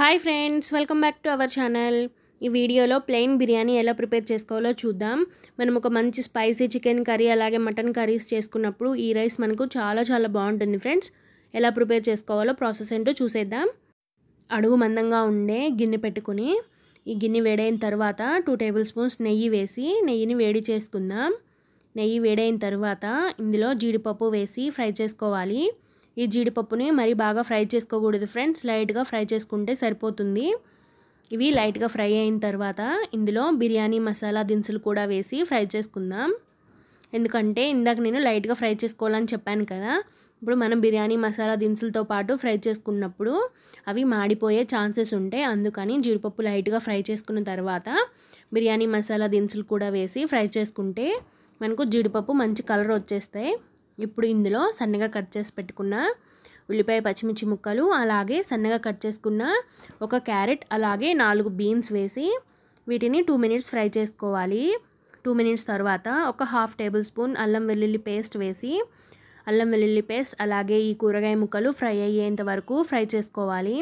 hi friends welcome back to our channel ఈ వీడియోలో plain biryani ఎలా ప్రిపేర్ చేసుకోవాలో చూద్దాం మనం ఒక మంచి స్పైసీ చికెన్ కర్రీ అలాగే మటన్ కర్రీస్ చేసుకున్నప్పుడు ఈ రైస్ మనకు చాలా చాలా బాగుంటుంది ఫ్రెండ్స్ ఎలా ప్రిపేర్ చేసుకోవాలో ప్రాసెస్ ఏంటో చూసేద్దాం అడుగు మందంగా ఉండే గిన్నె పెట్టుకుని ఈ గిన్నె వేడైన తర్వాత టూ టేబుల్ స్పూన్స్ నెయ్యి వేసి నెయ్యిని వేడి చేసుకుందాం నెయ్యి వేడైన తర్వాత ఇందులో జీడిపప్పు వేసి ఫ్రై చేసుకోవాలి ఈ జీడిపప్పుని మరి బాగా ఫ్రై చేసుకోకూడదు ఫ్రెండ్స్ లైట్గా ఫ్రై చేసుకుంటే సరిపోతుంది ఇవి లైట్గా ఫ్రై అయిన తర్వాత ఇందులో బిర్యానీ మసాలా దినుసులు కూడా వేసి ఫ్రై చేసుకుందాం ఎందుకంటే ఇందాక నేను లైట్గా ఫ్రై చేసుకోవాలని చెప్పాను కదా ఇప్పుడు మనం బిర్యానీ మసాలా దినుసులతో పాటు ఫ్రై చేసుకున్నప్పుడు అవి మాడిపోయే ఛాన్సెస్ ఉంటాయి అందుకని జీడిపప్పు లైట్గా ఫ్రై చేసుకున్న తర్వాత బిర్యానీ మసాలా దినుసులు కూడా వేసి ఫ్రై చేసుకుంటే మనకు జీడిపప్పు మంచి కలర్ వచ్చేస్తాయి ఇప్పుడు ఇందులో సన్నగా కట్ చేసి పెట్టుకున్న ఉల్లిపాయ పచ్చిమిర్చి ముక్కలు అలాగే సన్నగా కట్ చేసుకున్న ఒక క్యారెట్ అలాగే నాలుగు బీన్స్ వేసి వీటిని టూ మినిట్స్ ఫ్రై చేసుకోవాలి టూ మినిట్స్ తర్వాత ఒక హాఫ్ టేబుల్ స్పూన్ అల్లం వెల్లుల్లి పేస్ట్ వేసి అల్లం వెల్లుల్లి పేస్ట్ అలాగే ఈ కూరగాయ ముక్కలు ఫ్రై అయ్యేంత వరకు ఫ్రై చేసుకోవాలి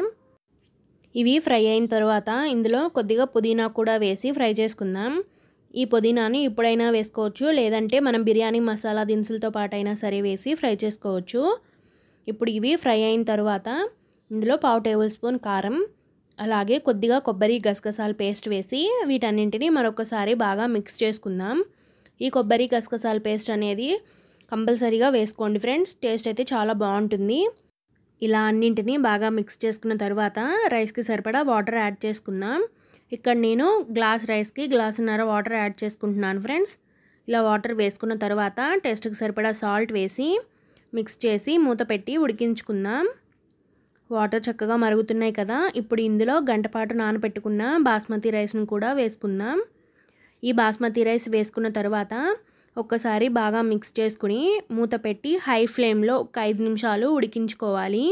ఇవి ఫ్రై అయిన తర్వాత ఇందులో కొద్దిగా పుదీనా కూడా వేసి ఫ్రై చేసుకుందాం ఈ పుదీనాని ఇప్పుడైనా వేసుకోవచ్చు లేదంటే మనం బిర్యానీ మసాలా దినుసులతో పాటైనా సరే వేసి ఫ్రై చేసుకోవచ్చు ఇప్పుడు ఇవి ఫ్రై అయిన తర్వాత ఇందులో పావు టేబుల్ స్పూన్ కారం అలాగే కొద్దిగా కొబ్బరి గసగసాల పేస్ట్ వేసి వీటన్నింటినీ మరొకసారి బాగా మిక్స్ చేసుకుందాం ఈ కొబ్బరి గసగసాల పేస్ట్ అనేది కంపల్సరీగా వేసుకోండి ఫ్రెండ్స్ టేస్ట్ అయితే చాలా బాగుంటుంది ఇలా అన్నింటినీ బాగా మిక్స్ చేసుకున్న తర్వాత రైస్కి సరిపడా వాటర్ యాడ్ చేసుకుందాం ఇక్కడ నేను గ్లాస్ రైస్కి గ్లాసున్నర వాటర్ యాడ్ చేసుకుంటున్నాను ఫ్రెండ్స్ ఇలా వాటర్ వేసుకున్న తర్వాత టేస్ట్కి సరిపడా సాల్ట్ వేసి మిక్స్ చేసి మూత పెట్టి ఉడికించుకుందాం వాటర్ చక్కగా మరుగుతున్నాయి కదా ఇప్పుడు ఇందులో గంటపాటు నానబెట్టుకున్న బాస్మతి రైస్ను కూడా వేసుకుందాం ఈ బాస్మతి రైస్ వేసుకున్న తర్వాత ఒక్కసారి బాగా మిక్స్ చేసుకుని మూత పెట్టి హై ఫ్లేమ్లో ఒక ఐదు నిమిషాలు ఉడికించుకోవాలి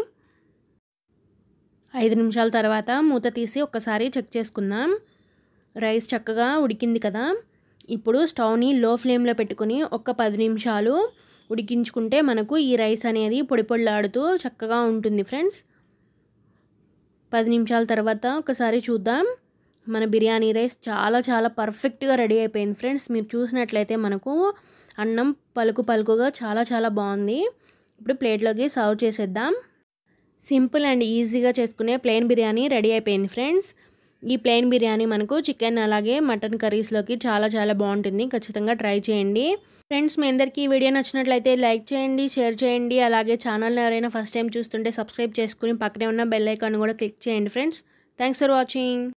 ఐదు నిమిషాల తర్వాత మూత తీసి ఒక్కసారి చెక్ చేసుకుందాం రైస్ చక్కగా ఉడికింది కదా ఇప్పుడు స్టవ్ని లో ఫ్లేమ్లో పెట్టుకుని ఒక పది నిమిషాలు ఉడికించుకుంటే మనకు ఈ రైస్ అనేది పొడి పొడిలాడుతూ చక్కగా ఉంటుంది ఫ్రెండ్స్ పది నిమిషాల తర్వాత ఒకసారి చూద్దాం మన బిర్యానీ రైస్ చాలా చాలా పర్ఫెక్ట్గా రెడీ అయిపోయింది ఫ్రెండ్స్ మీరు చూసినట్లయితే మనకు అన్నం పలుకు పలుకుగా చాలా చాలా బాగుంది ఇప్పుడు ప్లేట్లోకి సర్వ్ చేసేద్దాం సింపుల్ అండ్ ఈజీగా చేసుకునే ప్లెయిన్ బిర్యానీ రెడీ అయిపోయింది ఫ్రెండ్స్ ఈ ప్లెయిన్ బిర్యానీ మనకు చికెన్ అలాగే మటన్ కర్రీస్లోకి చాలా చాలా బాగుంటుంది ఖచ్చితంగా ట్రై చేయండి ఫ్రెండ్స్ మీ అందరికీ ఈ వీడియో నచ్చినట్లయితే లైక్ చేయండి షేర్ చేయండి అలాగే ఛానల్ని ఎవరైనా ఫస్ట్ టైం చూస్తుంటే సబ్స్క్రైబ్ చేసుకుని పక్కనే ఉన్న బెల్ ఐకాన్ కూడా క్లిక్ చేయండి ఫ్రెండ్స్ థ్యాంక్స్ ఫర్ వాచింగ్